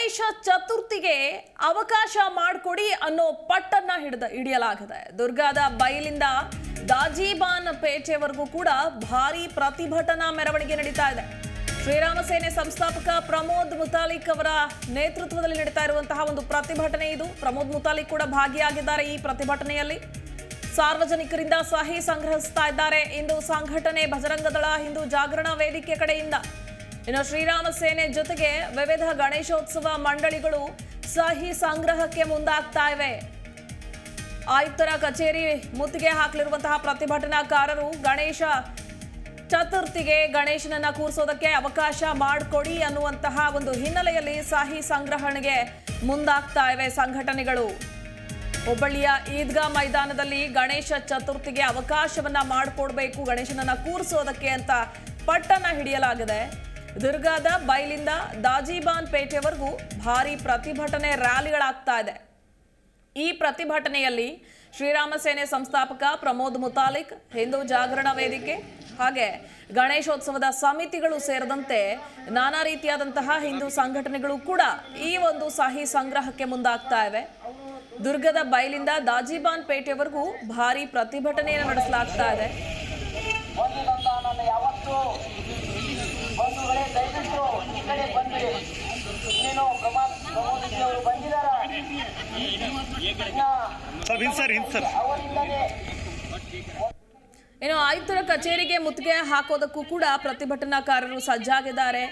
ಗಣೇಶ ಚತುರ್ಥಿಗೆ ಅವಕಾಶ ಮಾಡಿಕೊಡಿ ಅನ್ನೋ ಪಟ್ಟನ್ನ ಹಿಡಿದ ಹಿಡಿಯಲಾಗಿದೆ ದುರ್ಗಾದ ಬೈಲಿಂದ ದಾಜಿಬಾನ್ ಪೇಟೆವರೆಗೂ ಕೂಡ ಭಾರಿ ಪ್ರತಿಭಟನಾ ಮೆರವಣಿಗೆ ನಡೀತಾ ಇದೆ ಶ್ರೀರಾಮ ಸೇನೆ ಸಂಸ್ಥಾಪಕ ಪ್ರಮೋದ್ ಮುತಾಲಿಕ್ ಅವರ ನೇತೃತ್ವದಲ್ಲಿ ನಡೀತಾ ಇರುವಂತಹ ಒಂದು ಪ್ರತಿಭಟನೆ ಇದು ಪ್ರಮೋದ್ ಮುತಾಲಿಕ್ ಕೂಡ ಭಾಗಿಯಾಗಿದ್ದಾರೆ ಈ ಪ್ರತಿಭಟನೆಯಲ್ಲಿ ಸಾರ್ವಜನಿಕರಿಂದ ಸಹಿ ಸಂಗ್ರಹಿಸ್ತಾ ಇದ್ದಾರೆ ಇಂದು ಸಂಘಟನೆ ಬಜರಂಗದಳ ಹಿಂದೂ ಜಾಗರಣ ವೇದಿಕೆ ಕಡೆಯಿಂದ ಇನ್ನು ಶ್ರೀರಾಮ ಸೇನೆ ಜೊತೆಗೆ ವಿವಿಧ ಗಣೇಶೋತ್ಸವ ಮಂಡಳಿಗಳು ಸಹಿ ಸಂಗ್ರಹಕ್ಕೆ ಮುಂದಾಗ್ತಾ ಇವೆ ಆಯುಕ್ತರ ಕಚೇರಿ ಮುತ್ತಿಗೆ ಹಾಕಲಿರುವಂತಹ ಪ್ರತಿಭಟನಾಕಾರರು ಗಣೇಶ ಚತುರ್ಥಿಗೆ ಗಣೇಶನನ್ನ ಕೂರಿಸೋದಕ್ಕೆ ಅವಕಾಶ ಮಾಡಿಕೊಡಿ ಅನ್ನುವಂತಹ ಒಂದು ಹಿನ್ನೆಲೆಯಲ್ಲಿ ಸಹಿ ಸಂಗ್ರಹಣೆಗೆ ಮುಂದಾಗ್ತಾ ಇವೆ ಸಂಘಟನೆಗಳು ಹುಬ್ಬಳ್ಳಿಯ ಈದ್ಗಾ ಮೈದಾನದಲ್ಲಿ ಗಣೇಶ ಚತುರ್ಥಿಗೆ ಅವಕಾಶವನ್ನ ಮಾಡಿಕೊಡ್ಬೇಕು ಗಣೇಶನನ್ನ ಕೂರಿಸೋದಕ್ಕೆ ಅಂತ ಪಟ್ಟನ್ನ ಹಿಡಿಯಲಾಗಿದೆ ದುರ್ಗಾದ ಬೈಲಿಂದ ದಾಜಿಬಾನ್ ಪೇಟೆವರೆಗೂ ಭಾರಿ ಪ್ರತಿಭಟನೆ ರ್ಯಾಲಿಗಳಾಗ್ತಾ ಇದೆ ಈ ಪ್ರತಿಭಟನೆಯಲ್ಲಿ ಶ್ರೀರಾಮ ಸೇನೆ ಸಂಸ್ಥಾಪಕ ಪ್ರಮೋದ್ ಮುತಾಲಿಕ್ ಹಿಂದೂ ಜಾಗರಣ ವೇದಿಕೆ ಹಾಗೆ ಗಣೇಶೋತ್ಸವದ ಸಮಿತಿಗಳು ಸೇರಿದಂತೆ ನಾನಾ ರೀತಿಯಾದಂತಹ ಹಿಂದೂ ಸಂಘಟನೆಗಳು ಕೂಡ ಈ ಒಂದು ಸಹಿ ಸಂಗ್ರಹಕ್ಕೆ ಮುಂದಾಗ್ತಾ ಇವೆ ದುರ್ಗದ ಬೈಲಿಂದ ದಾಜಿಬಾನ್ ಪೇಟೆವರೆಗೂ ಭಾರಿ ಪ್ರತಿಭಟನೆಯನ್ನು ನಡೆಸಲಾಗ್ತಾ ಇದೆ ಒಂದು ನಾನು ಯಾವತ್ತು ಬಂಧುಗಳೇ ದಯವಿಟ್ಟು ಈ ಕಡೆ ಬಂದಿರಿ ಇನ್ನೇನು ಪ್ರಮಾಣ ಪ್ರಮೋದಿಜಿ ಅವರು ಬಂದಿದಾರ ಇನ್ನ sir Hind sir Hind sir ಅವರಿಂದಲೇ ಇನ್ನು ಆಯುಕ್ತರ ಕಚೇರಿಗೆ ಮುತ್ತಿಗೆ ಹಾಕೋದಕ್ಕೂ ಕೂಡ ಪ್ರತಿಭಟನಾಕಾರರು ಸಜ್ಜಾಗಿದ್ದಾರೆ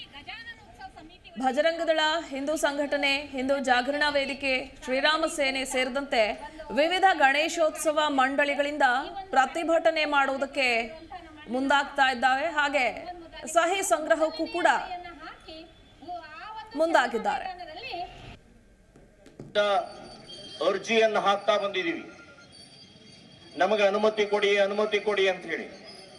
ಭಜರಂಗದಳ ಹಿಂದೂ ಸಂಘಟನೆ ಹಿಂದೂ ಜಾಗರಣಾ ವೇದಿಕೆ ಶ್ರೀರಾಮ ಸೇನೆ ಸೇರಿದಂತೆ ವಿವಿಧ ಗಣೇಶೋತ್ಸವ ಮಂಡಳಿಗಳಿಂದ ಪ್ರತಿಭಟನೆ ಮಾಡುವುದಕ್ಕೆ ಮುಂದಾಗ್ತಾ ಇದ್ದಾವೆ ಹಾಗೆ ಸಹಿ ಸಂಗ್ರಹಕ್ಕೂ ಕೂಡ ಮುಂದಾಗಿದ್ದಾರೆ ಅರ್ಜಿಯನ್ನು ಹಾಕ್ತಾ ಬಂದಿದೀವಿ ನಮಗೆ ಅನುಮತಿ ಕೊಡಿ ಅನುಮತಿ ಕೊಡಿ ಅಂತ ಹೇಳಿ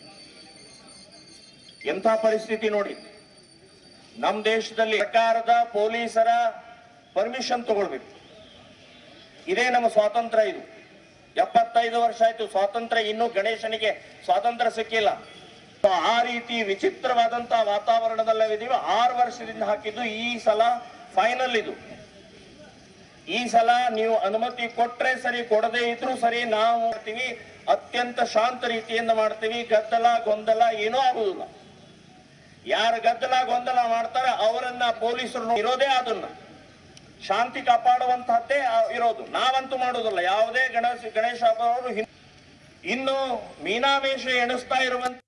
ಎಂಥ ಪರಿಸ್ಥಿತಿ ನೋಡಿ ನಮ್ಮ ದೇಶದಲ್ಲಿ ಸರ್ಕಾರದ ಪೊಲೀಸರ ಪರ್ಮಿಷನ್ ತಗೊಳ್ಬೇಕು ಇದೇ ನಮ್ಮ ಸ್ವಾತಂತ್ರ್ಯ ಇದು ಎಪ್ಪತ್ತೈದು ವರ್ಷ ಆಯ್ತು ಸ್ವಾತಂತ್ರ್ಯ ಇನ್ನೂ ಗಣೇಶನಿಗೆ ಸ್ವಾತಂತ್ರ್ಯ ಸಿಕ್ಕಿಲ್ಲ So, ಆ ರೀತಿ ವಿಚಿತ್ರವಾದಂತ ವಾತಾವರಣದಲ್ಲಿದ್ದೀವಿ ಆರು ವರ್ಷದಿಂದ ಹಾಕಿದ್ದು ಈ ಸಲ ಫೈನಲ್ ಇದು ಈ ಸಲ ನೀವು ಅನುಮತಿ ಕೊಟ್ರೆ ಸರಿ ಕೊಡದೇ ಇದ್ರೂ ಸರಿ ನಾವು ಮಾಡ್ತೀವಿ ಅತ್ಯಂತ ಶಾಂತ ರೀತಿಯಿಂದ ಮಾಡ್ತೀವಿ ಗದ್ದಲ ಗೊಂದಲ ಏನೂ ಆಗುದಿಲ್ಲ ಯಾರು ಗದ್ದಲ ಗೊಂದಲ ಮಾಡ್ತಾರೆ ಅವರನ್ನ ಪೊಲೀಸರು ಇರೋದೇ ಅದನ್ನ ಶಾಂತಿ ಕಾಪಾಡುವಂತಹದ್ದೇ ಆ- ಇರೋದು ನಾವಂತೂ ಮಾಡೋದಿಲ್ಲ ಯಾವುದೇ ಗಣೇಶ ಗಣೇಶ ಹಬ್ಬದವರು ಹಿಂ- ಇನ್ನು ಮೀನಾಮೇಷ ಎಣಿಸ್ತಾ ಇರುವಂತ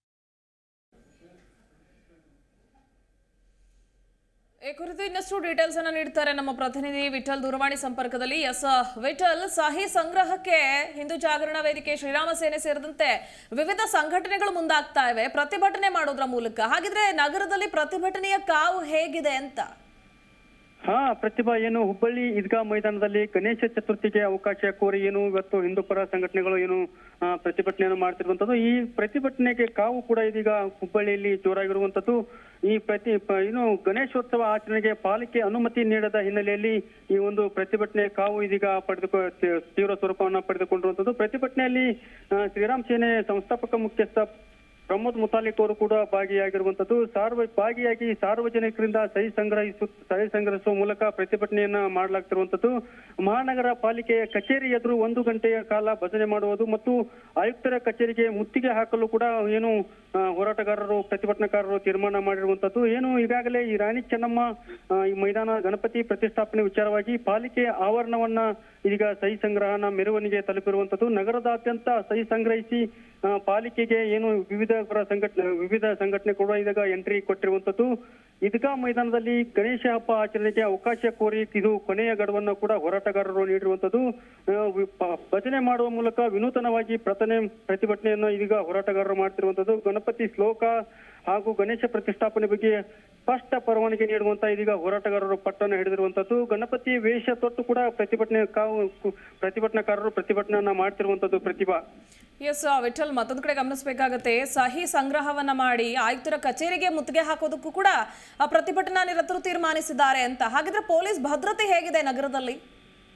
ಈ ಕುರಿತು ಇನ್ನಷ್ಟು ಡೀಟೇಲ್ಸ್ ಅನ್ನ ನೀಡ್ತಾರೆ ನಮ್ಮ ಪ್ರತಿನಿಧಿ ವಿಠಲ್ ದೂರವಾಣಿ ಸಂಪರ್ಕದಲ್ಲಿ ಎಸ್ ವಿಠಲ್ ಸಹಿ ಸಂಗ್ರಹಕ್ಕೆ ಹಿಂದೂ ಜಾಗರಣ ವೇದಿಕೆ ಶ್ರೀರಾಮ ಸೇನೆ ಸೇರಿದಂತೆ ವಿವಿಧ ಸಂಘಟನೆಗಳು ಮುಂದಾಗ್ತಾ ಇವೆ ಪ್ರತಿಭಟನೆ ಮಾಡೋದ್ರ ಮೂಲಕ ಹಾಗಿದ್ರೆ ನಗರದಲ್ಲಿ ಪ್ರತಿಭಟನೆಯ ಕಾವು ಹೇಗಿದೆ ಅಂತ ಹಾ ಪ್ರತಿಭಾ ಏನು ಹುಬ್ಬಳ್ಳಿ ಈದ್ಗಾ ಮೈದಾನದಲ್ಲಿ ಗಣೇಶ ಚತುರ್ಥಿಗೆ ಅವಕಾಶ ಕೋರಿ ಏನು ಇವತ್ತು ಹಿಂದೂ ಪರ ಸಂಘಟನೆಗಳು ಏನು ಆ, ಪ್ರತಿಭಟನೆಯನ್ನು ಮಾಡ್ತಿರುವಂತದ್ದು ಈ ಪ್ರತಿಭಟನೆಗೆ ಕಾವು ಕೂಡ ಇದೀಗ ಹುಬ್ಬಳ್ಳಿಯಲ್ಲಿ ಜೋರಾಗಿರುವಂತದ್ದು ಈ ಪ್ರತಿ ಪ- ಏನು ಗಣೇಶೋತ್ಸವ ಆಚರಣೆಗೆ ಪಾಲಿಕೆ ಅನುಮತಿ ನೀಡದ ಹಿನ್ನೆಲೆಯಲ್ಲಿ ಈ ಒಂದು ಪ್ರತಿಭಟನೆ ಕಾವು ಇದೀಗ ಪಡೆದುಕೊ ತೀ- ತೀವ್ರ ಸ್ವರೂಪವನ್ನು ಪಡೆದುಕೊಂಡಿರುವಂತದ್ದು ಪ್ರತಿಭಟನೆಯಲ್ಲಿ ಆ, ಶ್ರೀರಾಮ್ ಸೇನೆ ಸಂಸ್ಥಾಪಕ ಮುಖ್ಯಸ್ಥ ಪ್ರಮೋದ್ ಮುತಾಲಿಕ್ ಅವರು ಕೂಡ ಭಾಗಿಯಾಗಿರುವಂತದ್ದು ಸಾರ್ವ ಭಾಗಿಯಾಗಿ ಸಾರ್ವಜನಿಕರಿಂದ ಸಹಿ ಸಂಗ್ರಹಿಸು ಸಹಿ ಸಂಗ್ರಹಿಸುವ ಮೂಲಕ ಪ್ರತಿಭಟನೆಯನ್ನ ಮಾಡಲಾಗ್ತಿರುವಂತದ್ದು ಮಹಾನಗರ ಪಾಲಿಕೆಯ ಕಚೇರಿ ಎದುರು ಒಂದು ಗಂಟೆಯ ಕಾಲ ಭಜನೆ ಮಾಡುವುದು ಮತ್ತು ಆಯುಕ್ತರ ಕಚೇರಿಗೆ ಮುತ್ತಿಗೆ ಹಾಕಲು ಕೂಡ ಏನು ಆ, ಹೋರಾಟಗಾರರು ಪ್ರತಿಭಟನಾಕಾರರು ತೀರ್ಮಾನ ಮಾಡಿರುವಂತದ್ದು ಏನು ಈಗಾಗಲೇ ಈ ರಾಣಿ ಚೆನ್ನಮ್ಮ ಆ, ಈ ಮೈದಾನ ಗಣಪತಿ ಪ್ರತಿಷ್ಠಾಪನೆ ವಿಚಾರವಾಗಿ ಪಾಲಿಕೆ ಆವರಣವನ್ನ ಇದೀಗ ಸಹಿ ಸಂಗ್ರಹನ ಮೆರವಣಿಗೆ ತಲುಪಿರುವಂತದ್ದು ನಗರದಾದ್ಯಂತ ಸಹಿ ಸಂಗ್ರಹಿಸಿ ಆ, ಪಾಲಿಕೆಗೆ ಏನು ವಿವಿಧ ಪರ ಸಂಘಟನೆ ವಿವಿಧ ಸಂಘಟನೆ ಕೂಡ ಇದೀಗ ಎಂಟ್ರಿ ಕೊಟ್ಟಿರುವಂತದ್ದು ಈದ್ಗಾ ಮೈದಾನದಲ್ಲಿ ಗಣೇಶ ಹಬ್ಬ ಆಚರಣೆಗೆ ಅವಕಾಶ ಕೋರಿ ಇದು ಕೊನೆಯ ಗಡುವನ್ನು ಕೂಡ ಹೋರಾಟಗಾರರು ನೀಡಿರುವಂತದ್ದು ಆ, ವಿ- ಪ- ಭಜನೆ ಮಾಡುವ ಮೂಲಕ ವಿನೂತನವಾಗಿ ಪ್ರತನೆ ಪ್ರತಿಭಟನೆಯನ್ನು ಇದೀಗ ಹೋರಾಟಗಾರರು ಮಾಡ್ತಿರುವಂತದ್ದು ಗಣಪತಿ ಶ್ಲೋಕ ಹಾಗೂ ಗಣೇಶ ಪ್ರತಿಷ್ಠಾಪನೆ ಬಗ್ಗೆ ಸ್ಪಷ್ಟ ಪರವಾನಗಿ ನೀಡುವಂತ ಇದೀಗ ಹೋರಾಟಗಾರರು ಪಟ್ಟನ್ನು ಹಿಡಿದಿರುವಂತದ್ದು ಗಣಪತಿ ವೇಷ ತೊಟ್ಟು ಕೂಡ ಪ್ರತಿಭಟನೆ ಕಾವು ಪ್ರತಿಭಟನಾಕಾರರು ಪ್ರತಿಭಟನೆಯನ್ನ ಮಾಡ್ತಿರುವಂತದ್ದು ಪ್ರತಿಭಾ ಎಸ್ ವಿಠಲ್ ಮತ್ತೊಂದು ಕಡೆ ಗಮನಿಸಬೇಕಾಗತ್ತೆ ಸಹಿ ಸಂಗ್ರಹವನ್ನ ಮಾಡಿ ಆಯುಕ್ತರ ಕಚೇರಿಗೆ ಮುತ್ತಿಗೆ ಹಾಕೋದಕ್ಕೂ ಕೂಡ ಆ ಪ್ರತಿಭಟನಾ ನಿರತರು ತೀರ್ಮಾನಿಸಿದ್ದಾರೆ ಅಂತ ಹಾಗಿದ್ರೆ ಪೊಲೀಸ್ ಭದ್ರತೆ ಹೇಗಿದೆ ನಗರದಲ್ಲಿ ಆ,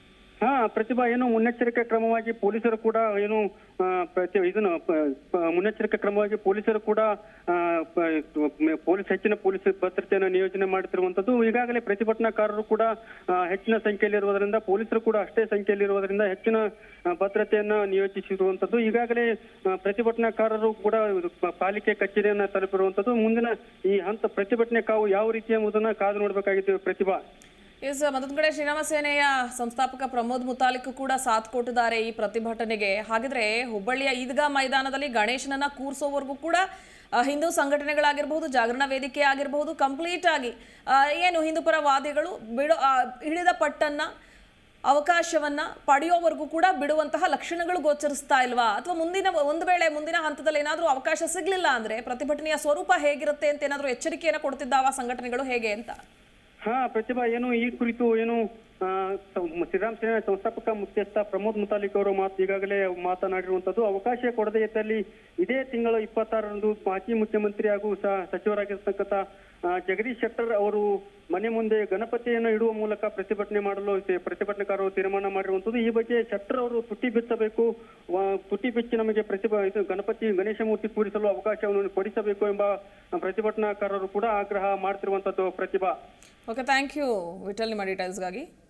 ಹಾ ಪ್ರತಿಭಾ ಏನು ಮುನ್ನೆಚ್ಚರಿಕೆ ಕ್ರಮವಾಗಿ ಪೊಲೀಸರು ಕೂಡ ಏನು ಆ, ಪ್ರತಿ ಇದನ್ನು ಪ- ಪ- ಮುನ್ನೆಚ್ಚರಿಕೆ ಕ್ರಮವಾಗಿ ಪೊಲೀಸರು ಕೂಡ ಆ, ಪ- ಮ- ಪೊಲೀಸ್ ಹೆಚ್ಚಿನ ಪೊಲೀಸ್ ಭದ್ರತೆಯನ್ನು ನಿಯೋಜನೆ ಮಾಡುತ್ತಿರುವಂತದ್ದು ಈಗಾಗಲೇ ಪ್ರತಿಭಟನಾಕಾರರು ಕೂಡ ಆ, ಹೆಚ್ಚಿನ ಸಂಖ್ಯೆಯಲ್ಲಿರುವುದರಿಂದ ಪೊಲೀಸರು ಕೂಡ ಅಷ್ಟೇ ಸಂಖ್ಯೆಯಲ್ಲಿರುವುದರಿಂದ ಹೆಚ್ಚಿನ ಆ, ಭದ್ರತೆಯನ್ನ ನಿಯೋಜಿಸಿರುವಂತದ್ದು ಈಗಾಗಲೇ ಆ, ಪ್ರತಿಭಟನಾಕಾರರು ಕೂಡ ಇದು ಪ- ಪಾಲಿಕೆ ಕಚೇರಿಯನ್ನ ತಲುಪಿರುವಂತದ್ದು ಮುಂದಿನ ಈ ಹಂತ ಪ್ರತಿಭಟನೆ ಕಾವು ಯಾವ ರೀತಿ ಎಂಬುದನ್ನ ಕಾದು ನೋಡಬೇಕಾಗಿತ್ತು ಪ್ರತಿಭಾ ಎಸ್ ಮತ್ತೊಂದು ಕಡೆ ಶ್ರೀರಾಮ ಸೇನೆಯ ಸಂಸ್ಥಾಪಕ ಪ್ರಮೋದ್ ಮುತಾಲಿಕ್ ಕೂಡ ಸಾಥ್ ಕೊಟ್ಟಿದ್ದಾರೆ ಈ ಪ್ರತಿಭಟನೆಗೆ ಹಾಗಿದ್ರೆ ಹುಬ್ಬಳ್ಳಿಯ ಈದ್ಗಾ ಮೈದಾನದಲ್ಲಿ ಗಣೇಶನನ್ನ ಕೂರಿಸೋವರೆಗೂ ಕೂಡ ಆ, ಹಿಂದೂ ಸಂಘಟನೆಗಳಾಗಿರ್ಬಹುದು ಜಾಗರಣ ವೇದಿಕೆ ಆಗಿರಬಹುದು ಕಂಪ್ಲೀಟ್ ಆಗಿ ಆ, ಏನು ಹಿಂದೂಪರ ವಾದಿಗಳು ಬಿಡೋ ಆ, ಹಿಡಿದ ಪಟ್ಟನ್ನ ಅವಕಾಶವನ್ನ ಪಡೆಯೋವರೆಗೂ ಕೂಡ ಬಿಡುವಂತಹ ಲಕ್ಷಣಗಳು ಗೋಚರಿಸ್ತಾ ಇಲ್ವಾ ಅಥವಾ ಮುಂದಿನ ಒಂದು ವೇಳೆ ಮುಂದಿನ ಹಂತದಲ್ಲಿ ಏನಾದರೂ ಅವಕಾಶ ಸಿಗ್ಲಿಲ್ಲ ಅಂದ್ರೆ ಪ್ರತಿಭಟನೆಯ ಸ್ವರೂಪ ಹೇಗಿರುತ್ತೆ ಅಂತ ಏನಾದರೂ ಎಚ್ಚರಿಕೆಯನ್ನು ಕೊಡ್ತಿದ್ದಾವ ಸಂಘಟನೆಗಳು ಹೇಗೆ ಅಂತ ಹಾ ಪ್ರತಿಭಾ ಏನು ಈ ಕುರಿತು ಏನು ಆ, ಸ- ಶ್ರೀರಾಮ್ ಸೇನೆ ಸಂಸ್ಥಾಪಕ ಮುಖ್ಯಸ್ಥ ಪ್ರಮೋದ್ ಮುತಾಲಿಕ್ ಅವರು ಮಾತು ಈಗಾಗಲೇ ಮಾತನಾಡಿರುವಂತದ್ದು ಅವಕಾಶ ಕೊಡದೇ ಇದ್ದಲ್ಲಿ ಇದೇ ತಿಂಗಳು ಇಪ್ಪತ್ತಾರರಂದು ಮಾಜಿ ಮುಖ್ಯಮಂತ್ರಿ ಹಾಗೂ ಸ- ಸಚಿವರಾಗಿರ್ತಕ್ಕಂಥ ಆ, ಜಗದೀಶ್ ಶೆಟ್ಟರ್ ಅವರು ಮನೆ ಮುಂದೆ ಗಣಪತಿಯನ್ನು ಇಡುವ ಮೂಲಕ ಪ್ರತಿಭಟನೆ ಮಾಡಲು ತಿ- ಪ್ರತಿಭಟನಾಕಾರರು ತೀರ್ಮಾನ ಮಾಡಿರುವಂತದ್ದು ಈ ಬಗ್ಗೆ ಶೆಟ್ಟರ್ ಅವರು ತುಟಿ ಬಿಚ್ಚಬೇಕು ವ- ತುಟಿ ಬಿಚ್ಚಿ ನಮಗೆ ಪ್ರತಿಭ ಇದು ಗಣಪತಿ ಗಣೇಶ ಮೂರ್ತಿ ಕೂರಿಸಲು ಅವಕಾಶವನ್ನು ಕೊಡಿಸಬೇಕು ಎಂಬ ಪ್ರತಿಭಟನಾಕಾರರು ಕೂಡ ಆಗ್ರಹ ಮಾಡ್ತಿರುವಂತದ್ದು Pratibha okay thank you Vithal ನಿಮ್ಮ ಡೀಟೇಲ್ಸ್ಗಾಗಿ